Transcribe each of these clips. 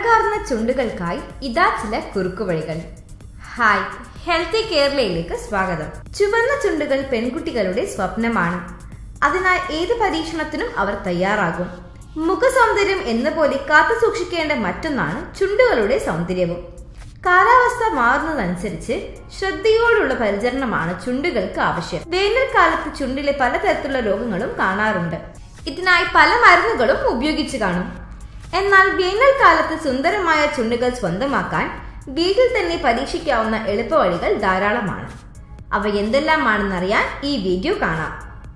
അഴകാർന്ന ചുണ്ടുകൾക്കായി ഇതാ ചില കുറുക്കുവഴികൾ hi healthy കേരളയിലേക്ക് സ്വാഗതം ചുവന്ന ചുണ്ടുകൾ പെൺകുട്ടികളുടെ സ്വപ്നമാണ് അതിനാൽ ഏത് പരീക്ഷണത്തിനും അവർ തയ്യാറാകും മുഖസൗന്ദര്യം എന്ന പോലെ കാത്തു സൂക്ഷിക്കേണ്ട മറ്റൊന്നാണ് ചുണ്ടുകളുടെ സൗന്ദര്യവും കാലാവസ്ഥ മാറുന്നതനുസരിച്ച് ശ്രദ്ധയോടുള്ള പരിചരണമാണ് ചുണ്ടുകൾക്ക് ആവശ്യം വേനൽക്കാലത്ത് ചുണ്ടിലെ പലതരത്തിലുള്ള രോഗങ്ങളും കാണാറുണ്ട് ഇതിനായി പല മരുന്നുകളും ഉപയോഗിച്ചു കാണും എന്നാൽ വേനൽക്കാലത്ത് സുന്ദരമായ ചുണ്ടുകൾ സ്വന്തമാക്കാൻ വീട്ടിൽ തന്നെ പരീക്ഷിക്കാവുന്ന എളുപ്പവഴികൾ ധാരാളമാണ് അവ എന്തെല്ലാമാണെന്നറിയാൻ ഈ വീഡിയോ കാണാം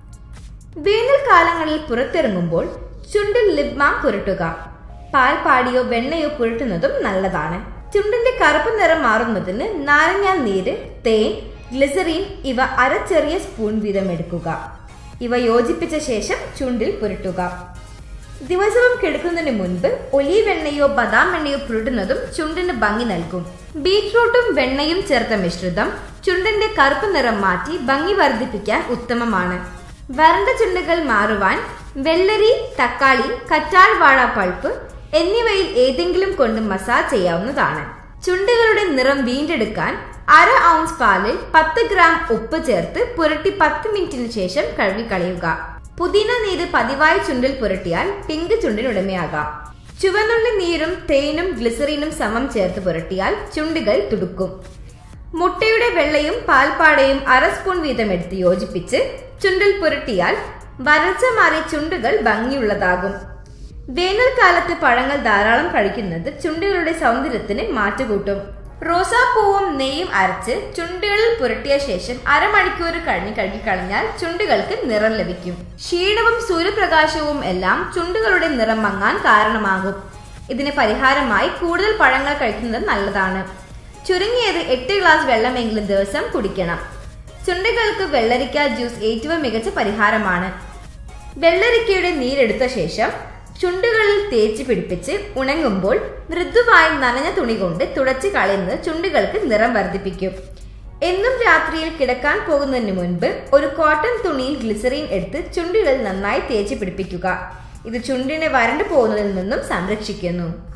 വേനൽക്കാലങ്ങളിൽ പുറത്തിറങ്ങുമ്പോൾ ചുണ്ടിൽ ലിപ് ബാം പുരട്ടുക പാൽപ്പാടിയോ വെണ്ണയോ പുരട്ടുന്നതും നല്ലതാണ് ചുണ്ടിന്റെ കറുപ്പ് നിറം മാറുന്നതിന് നാരങ്ങ നീര് തേൻ ഗ്ലിസറിൻ ഇവ അര ചെറിയ സ്പൂൺ വീതം എടുക്കുക ഇവ യോജിപ്പിച്ച ശേഷം ചുണ്ടിൽ പുരട്ടുക ദിവസവും കിടക്കുന്നതിന് മുൻപ് ഒലീവ് എണ്ണയോ ബദാം എണ്ണയോ പുരട്ടുന്നതും ചുണ്ടിന് ഭംഗി നൽകും ബീറ്റ്റൂട്ടും വെണ്ണയും ചേർത്ത മിശ്രിതം ചുണ്ടിന്റെ കറുപ്പ് നിറം മാറ്റി ഭംഗി വർദ്ധിപ്പിക്കാൻ ഉത്തമമാണ് വരണ്ട ചുണ്ടുകൾ മാറുവാൻ വെള്ളരി തക്കാളി കറ്റാൾ വാഴ പൾപ്പ് എന്നിവയിൽ ഏതെങ്കിലും കൊണ്ട് മസാജ് ചെയ്യാവുന്നതാണ് ചുണ്ടുകളുടെ നിറം വീണ്ടെടുക്കാൻ അര ഔൺസ് പാലിൽ പത്ത് ഗ്രാം ഉപ്പ് ചേർത്ത് പുരട്ടി പത്ത് മിനിറ്റിന് ശേഷം കഴുകിക്കളയുക പുതിന നീര് പതിവായി ചുണ്ടിൽ പുരട്ടിയാൽ പിങ്ക് ചുണ്ടിനുടമയാകാം ചുവന്നുള്ളി നീരും തേനും ഗ്ലിസറിനും സമം ചേർത്ത് പുരട്ടിയാൽ ചുണ്ടുകൾ തുടുക്കും മുട്ടയുടെ വെള്ളയും പാൽപ്പാടയും അര സ്പൂൺ വീതം എടുത്ത് യോജിപ്പിച്ച് ചുണ്ടിൽ പുരട്ടിയാൽ വരൾച്ച മാറി ചുണ്ടുകൾ ഭംഗിയുള്ളതാകും വേനൽക്കാലത്ത് പഴങ്ങൾ ധാരാളം കഴിക്കുന്നത് ചുണ്ടുകളുടെ സൗന്ദര്യത്തിന് മാറ്റുകൂട്ടും റോസാപ്പൂവും നെയ്യും അരച്ച് ചുണ്ടുകളിൽ പുരട്ടിയ ശേഷം അരമണിക്കൂർ കഴിഞ്ഞ് കഴുകിക്കളഞ്ഞാൽ ചുണ്ടുകൾക്ക് നിറം ലഭിക്കും ക്ഷീണവും സൂര്യപ്രകാശവും എല്ലാം ചുണ്ടുകളുടെ നിറം മങ്ങാൻ കാരണമാകും ഇതിന് പരിഹാരമായി കൂടുതൽ പഴങ്ങൾ കഴിക്കുന്നത് നല്ലതാണ് ചുരുങ്ങിയത് എട്ട് ഗ്ലാസ് വെള്ളമെങ്കിലും ദിവസം കുടിക്കണം ചുണ്ടുകൾക്ക് വെള്ളരിക്ക ജ്യൂസ് ഏറ്റവും മികച്ച പരിഹാരമാണ് വെള്ളരിക്കയുടെ നീരെടുത്ത ശേഷം ചുണ്ടുകളിൽ തേച്ച് പിടിപ്പിച്ച് ഉണങ്ങുമ്പോൾ മൃദുവായി നനഞ്ഞ തുണി കൊണ്ട് തുടച്ച് കളയുന്നത് ചുണ്ടുകൾക്ക് നിറം വർദ്ധിപ്പിക്കും എന്നും രാത്രിയിൽ കിടക്കാൻ പോകുന്നതിന് മുൻപ് ഒരു കോട്ടൺ തുണിയിൽ ഗ്ലിസറിൻ എടുത്ത് ചുണ്ടുകൾ നന്നായി തേച്ച് പിടിപ്പിക്കുക ഇത് ചുണ്ടിനെ വരണ്ടു പോകുന്നതിൽ നിന്നും സംരക്ഷിക്കുന്നു